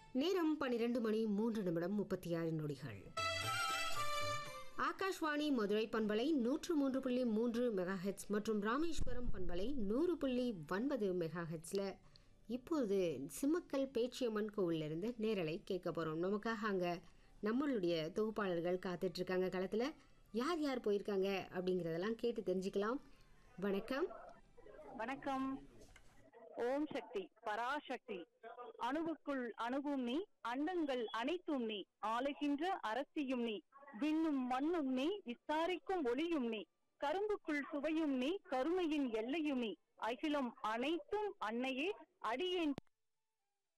நேரம் பன்னிரண்டு மணி மூன்று நிமிடம் முப்பத்தி ஆறு நொடிகள் ஆகாஷ்வாணி மதுரை பண்பலை நூற்று மூன்று புள்ளி மூன்று மெகாஹெட்ஸ் மற்றும் ராமேஸ்வரம் பண்பலை நூறு புள்ளி ஒன்பது மெகாஹெட்ஸில் இப்போது சிம்மக்கல் பேச்சியம்மன் கோவிலிருந்து நேரலை கேட்க போகிறோம் நமக்காக அங்கே நம்மளுடைய தொகுப்பாளர்கள் காத்துட்ருக்காங்க களத்தில் யார் யார் போயிருக்காங்க அப்படிங்கிறதெல்லாம் கேட்டு தெரிஞ்சுக்கலாம் வணக்கம் வணக்கம் ஓம் சக்தி பராசக்தி அணுவுக்குள் அணுவும் நீ அண்டங்கள் அனைத்தும் நீ ஆளுகின்ற அரசியும் நீ விண்ணும் மண்ணும் நீ விசாரிக்கும் ஒளியும் நீ கரும்புக்குள் சுவையும் நீ கருமையின் எல்லையும் நீ அகிலம் அனைத்தும் அன்னையே அடியேன்